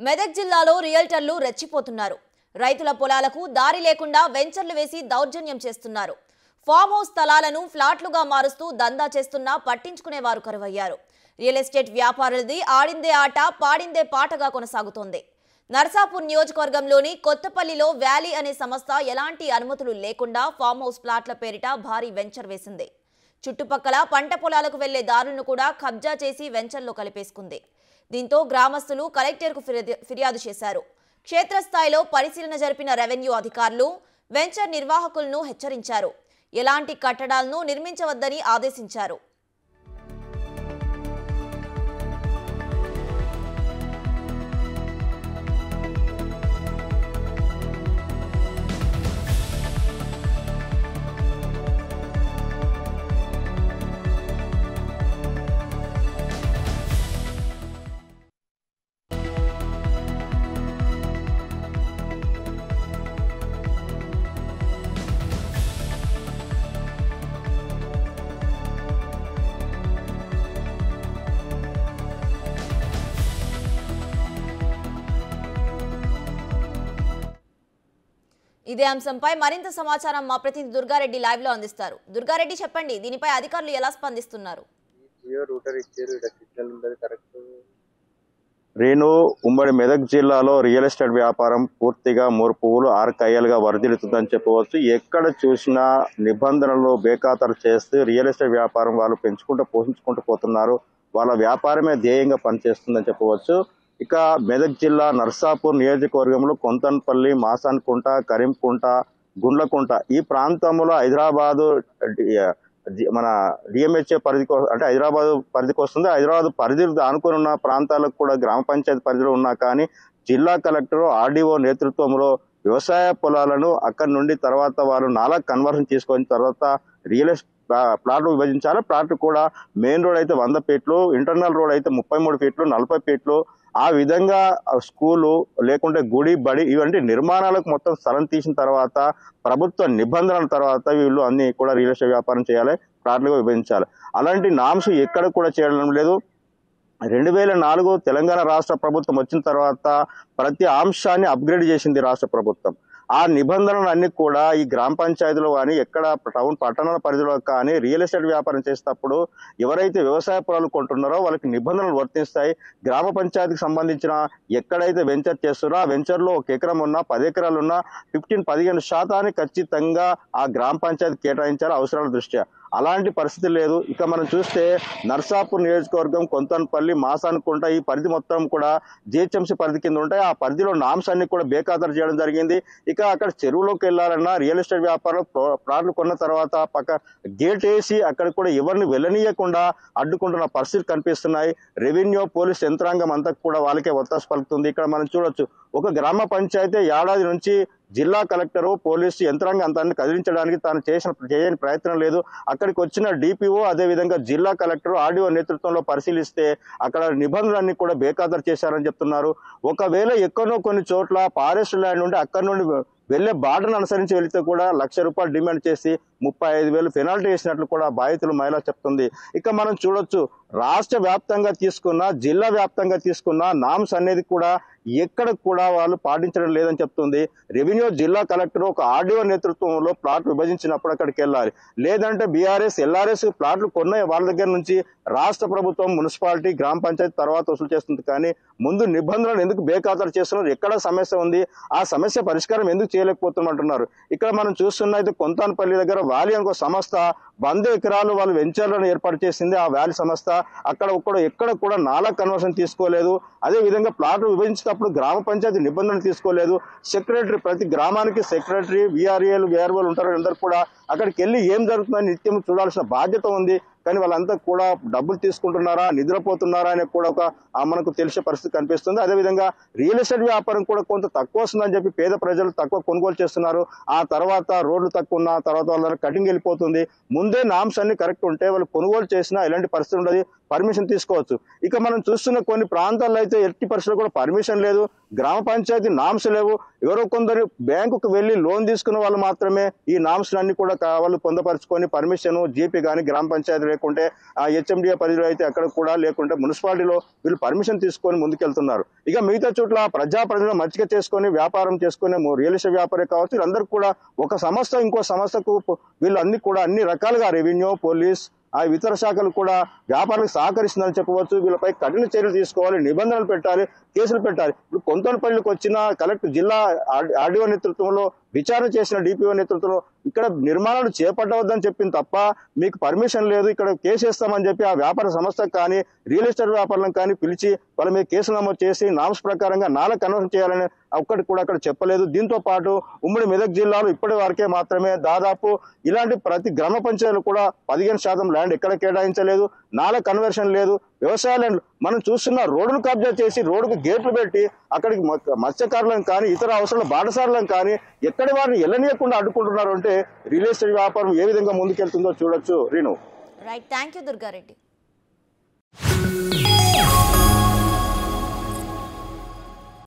మెదక్ జిల్లాలో రియల్టర్లు రెచ్చిపోతున్నారు రైతుల పొలాలకు దారి లేకుండా వెంచర్లు వేసి దౌర్జన్యం చేస్తున్నారు ఫామ్ హౌస్ స్థలాలను ఫ్లాట్లుగా మారుస్తూ దందా చేస్తున్నా పట్టించుకునేవారు కరువయ్యారు రియల్ ఎస్టేట్ వ్యాపారులది ఆడిందే ఆట పాడిందే పాటగా కొనసాగుతోంది నర్సాపూర్ నియోజకవర్గంలోని కొత్తపల్లిలో వ్యాలీ అనే సంస్థ ఎలాంటి అనుమతులు లేకుండా ఫామ్ హౌస్ ప్లాట్ల పేరిట భారీ వెంచర్ వేసింది చుట్టుపక్కల పంట పొలాలకు వెళ్లే దారులను కూడా కబ్జా చేసి వెంచర్లో కలిపేసుకుంది దీంతో గ్రామస్తులు కలెక్టర్కు ఫిర్యాదు- ఫిర్యాదు చేశారు క్షేత్రస్థాయిలో పరిశీలన జరిపిన రెవెన్యూ అధికారులు వెంచర్ నిర్వాహకులను హెచ్చరించారు ఎలాంటి కట్టడాలను నిర్మించవద్దని ఆదేశించారు ఇదే అంశంపై మరింత సమాచారం మా ప్రతినిధి దుర్గారెడ్డి లైవ్ లో అందిస్తారు దుర్గారెడ్డి చెప్పండి దీనిపై అధికారులు ఎలా స్పందిస్తున్నారు జియో రూటర్ ఇచ్చారు ఇక్కడ సిగ్నల్ ఉండదు కరెక్ట్ రేణు ఉమ్మడి మెదక్ జిల్లాలో రియల్ ఎస్టేట్ వ్యాపారం పూర్తిగా మూడు పువ్వులు ఆరు కయ్యలుగా వరదిల్లుతుందని చెప్పవచ్చు ఎక్కడ చూసినా నిబంధనలు బేఖాతరు చేస్తూ రియల్ ఎస్టేట్ వ్యాపారం వాళ్ళు పెంచుకుంటూ పోషించుకుంటూ పోతున్నారు వాళ్ళ వ్యాపారమే ధ్యేయంగా పనిచేస్తుందని చెప్పవచ్చు ఇక మెదక్ జిల్లా నర్సాపూర్ నియోజకవర్గంలో కొంతన్పల్లి మాసాన్కుంట కరీంకుంట గుండ్లకుంట ఈ ప్రాంతంలో హైదరాబాదు జి- మన డిఎంహెచ్ఏ పరిధికి వ- అంటే హైదరాబాద్ పరిధికి వస్తుంది హైదరాబాద్ పరిధి ఆనుకుని ఉన్న ప్రాంతాలకు కూడా గ్రామ పంచాయతీ పరిధిలో ఉన్నా కానీ జిల్లా కలెక్టర్ ఆర్డీఓ నేతృత్వంలో వ్యవసాయ పొలాలను అక్కడి నుండి తర్వాత వారు నాలా కన్వర్షన్ తీసుకొని తర్వాత రియల్ ఎస్టేట్ ప్లాట్ విభజించాలి ప్లాట్ కూడా మెయిన్ రోడ్ అయితే వంద ఫీట్లు ఇంటర్నల్ రోడ్ అయితే ముప్పై మూడు ఫీట్లు నలభై ఫీట్లు ఆ విధంగా ఆ స్కూలు లేకుంటే గుడి బడి ఇవంటి నిర్మాణాలకు మొత్తం స్థలం తీసిన తర్వాత ప్రభుత్వ నిబంధనల తర్వాత వీళ్ళు అన్ని కూడా రియల్ ఎస్టేట్ వ్యాపారం చేయాలి ప్లాట్లుగా విభజించాలి అలాంటి నామ్స్ ఎక్కడ కూడా చేయడం లేదు రెండు వేల నాలుగు తెలంగాణ రాష్ట్ర ప్రభుత్వం వచ్చిన తర్వాత ప్రతి అంశాన్ని అప్గ్రేడ్ చేసింది రాష్ట్ర ప్రభుత్వం ఆ నిబంధనలు అన్ని కూడా ఈ గ్రామ పంచాయతీలో కానీ ఎక్కడ టౌన్ పట్టణాల పరిధిలో కానీ రియల్ ఎస్టేట్ వ్యాపారం చేసేటప్పుడు ఎవరైతే వ్యవసాయ పొలాలు కొంటున్నారో వాళ్ళకి నిబంధనలు వర్తిస్తాయి గ్రామ పంచాయతీకి సంబంధించిన ఎక్కడైతే వెంచర్ చేస్తున్నారో ఆ వెంచర్లో ఒక ఎకరం ఉన్నా పది ఎకరాలు ఉన్నా ఫిఫ్టీన్ పదిహేను శాతాన్ని ఖచ్చితంగా ఆ గ్రామ పంచాయతీ కేటాయించాలి అవసరాల దృష్ట్యా అలాంటి పరిస్థితి లేదు ఇక మనం చూస్తే నర్సాపూర్ నియోజకవర్గం కొంతన్పల్లి మాసానుకుంట ఈ పరిధి మొత్తం కూడా జిహెచ్ఎంసీ పరిధి కింద ఉంటాయి ఆ పరిధిలో నామ్స్ అన్ని కూడా బేఖాతరు చేయడం జరిగింది ఇక అక్కడ చెరువులోకి వెళ్ళాలన్నా రియల్ ఎస్టేట్ వ్యాపారం ప్లా- ప్లాట్లు కొన్న తర్వాత పక్క గేట్ వేసి అక్కడ కూడా ఎవరిని వెళ్ళనీయకుండా అడ్డుకుంటున్న పరిస్థితులు కనిపిస్తున్నాయి రెవెన్యూ పోలీస్ యంత్రాంగం అంతా కూడా వాళ్ళకే ఒత్తాసు పలుకుతుంది ఇక్కడ మనం చూడొచ్చు ఒక గ్రామ పంచాయతీ ఏడాది నుంచి జిల్లా కలెక్టరు పోలీసు యంత్రాంగం అంతాన్ని కదిలించడానికి తాను చేసిన చేయని ప్రయత్నం లేదు అక్కడికి వచ్చిన డిపిఓ అదేవిధంగా జిల్లా కలెక్టర్ ఆర్డీఓ నేతృత్వంలో పరిశీలిస్తే అక్కడ నిబంధనలన్నీ కూడా బేఖాతరు చేశారని చెప్తున్నారు ఒకవేళ ఎక్కడో కొన్ని చోట్ల ఫారెస్ట్ ల్యాండ్ ఉండి అక్కడ నుండి వెళ్లే బాటను అనుసరించి వెళితే కూడా లక్ష రూపాయలు డిమాండ్ చేసి ముప్పై ఐదు వేలు పెనాల్టీ వేసినట్లు కూడా బాధితులు మహిళ చెప్తుంది ఇక మనం చూడొచ్చు రాష్ట్ర వ్యాప్తంగా తీసుకున్న జిల్లా వ్యాప్తంగా తీసుకున్న నామ్స్ అనేది కూడా ఎక్కడ కూడా వాళ్ళు పాటించడం లేదని చెప్తుంది రెవెన్యూ జిల్లా కలెక్టర్ ఒక ఆర్డీఓ నేతృత్వంలో ప్లాట్ విభజించినప్పుడు అక్కడికి వెళ్ళాలి లేదంటే బీఆర్ఎస్ ఎల్ఆర్ఎస్ ప్లాట్లు కొన్న వాళ్ళ దగ్గర నుంచి రాష్ట్ర ప్రభుత్వం మున్సిపాలిటీ గ్రామ పంచాయతీ తర్వాత వసూలు చేస్తుంది కానీ ముందు నిబంధనలు ఎందుకు బేఖాతరు చేస్తున్నారు ఎక్కడ సమస్య ఉంది ఆ సమస్య పరిష్కారం ఎందుకు చేయలేకపోతున్నట్టున్నారు ఇక్కడ మనం చూస్తున్నది కొంతానపల్లి దగ్గర వ్యాలీ అనుకో సంస్థ వంద ఎకరాలు వాళ్ళు వెంచర్లను ఏర్పాటు చేసింది ఆ వ్యాలీ సంస్థ అక్కడ ఒక్కడ ఎక్కడ కూడా నాలా కన్వర్షన్ తీసుకోలేదు అదే విధంగా ప్లాట్లు విభజించేటప్పుడు గ్రామ పంచాయతీ నిబంధనలు తీసుకోలేదు సెక్రటరీ ప్రతి గ్రామానికి సెక్రటరీ విఆర్ఏలు విఆర్ఓలు ఉంటారు అందరు కూడా అక్కడికి వెళ్ళి ఏం జరుగుతుందని నిత్యం చూడాల్సిన బాధ్యత ఉంది కానీ వాళ్ళంతా కూడా డబ్బులు తీసుకుంటున్నారా నిద్రపోతున్నారా అనే కూడా ఒక ఆ మనకు తెలిసే పరిస్థితి కనిపిస్తుంది అదేవిధంగా రియల్ ఎస్టేట్ వ్యాపారం కూడా కొంత తక్కువ వస్తుందని చెప్పి పేద ప్రజలు తక్కువ కొనుగోలు చేస్తున్నారు ఆ తర్వాత రోడ్లు తక్కువ ఉన్న తర్వాత వాళ్ళ కటింగ్ వెళ్ళిపోతుంది ముందే నామ్స్ అన్ని కరెక్ట్ ఉంటే వాళ్ళు కొనుగోలు చేసినా ఎలాంటి పరిస్థితి ఉండదు పర్మిషన్ తీసుకోవచ్చు ఇక మనం చూస్తున్న కొన్ని ప్రాంతాల్లో అయితే ఎట్టి పరిస్థితుల్లో కూడా పర్మిషన్ లేదు గ్రామ పంచాయతీ నామ్స్ లేవు ఎవరో కొందరు బ్యాంకుకు వెళ్ళి లోన్ తీసుకున్న వాళ్ళు మాత్రమే ఈ నామ్స్ అన్ని కూడా కావాలి పొందపరుచుకొని పర్మిషన్ జీపీ కానీ గ్రామ పంచాయతీ లేకుంటే ఆ హెచ్ఎండిఏ పరిధిలో అయితే అక్కడ కూడా లేకుంటే మున్సిపాలిటీలో వీళ్ళు పర్మిషన్ తీసుకొని ముందుకెళ్తున్నారు ఇక మిగతా చోట్ల ప్రజా ప్రజలు మచ్చిక చేసుకొని వ్యాపారం చేసుకునే రియల్ ఎస్టేట్ వ్యాపారే కావచ్చు వీళ్ళందరూ కూడా ఒక సంస్థ ఇంకో సంస్థకు వీళ్ళు అన్ని కూడా అన్ని రకాలుగా రెవెన్యూ పోలీస్ ఆ ఇతర శాఖలు కూడా వ్యాపారులకు సహకరిస్తుందని చెప్పవచ్చు వీళ్ళపై కఠిన చర్యలు తీసుకోవాలి నిబంధనలు పెట్టాలి కేసులు పెట్టాలి ఇప్పుడు కొంతపల్లికి వచ్చిన కలెక్టర్ జిల్లా ఆర్డీఓ నేతృత్వంలో విచారణ చేసిన డిపిఓ నేతృత్వంలో ఇక్కడ నిర్మాణాలు చేపట్టవద్దని చెప్పింది తప్ప మీకు పర్మిషన్ లేదు ఇక్కడ కేసు వేస్తామని చెప్పి ఆ వ్యాపార సంస్థకు కానీ రియల్ ఎస్టేట్ వ్యాపారులను కానీ పిలిచి వాళ్ళ మీద కేసు నమోదు చేసి నామ్స్ ప్రకారంగా నాల కన్వర్షన్ చేయాలని ఒక్కటి కూడా అక్కడ చెప్పలేదు దీంతో పాటు ఉమ్మడి మెదక్ జిల్లాలో ఇప్పటి వరకే మాత్రమే దాదాపు ఇలాంటి ప్రతి గ్రామ పంచాయతీలు కూడా పదిహేను శాతం ల్యాండ్ ఎక్కడ కేటాయించలేదు నాల కన్వర్షన్ లేదు వ్యవసాయ ల్యాండ్ మనం చూస్తున్న రోడ్డును కబ్జా చేసి రోడ్డుకు గేట్లు పెట్టి అక్కడికి మ- మత్స్యకారులను కానీ ఇతర అవసరాల బాటసారులను కానీ ఎక్కడి వారిని ఎల్లనీయకుండా అడ్డుకుంటున్నారు అంటే రియల్ ఎస్టేట్ వ్యాపారం ఏ విధంగా ముందుకెళ్తుందో చూడొచ్చు Renu right thank you Durga Reddy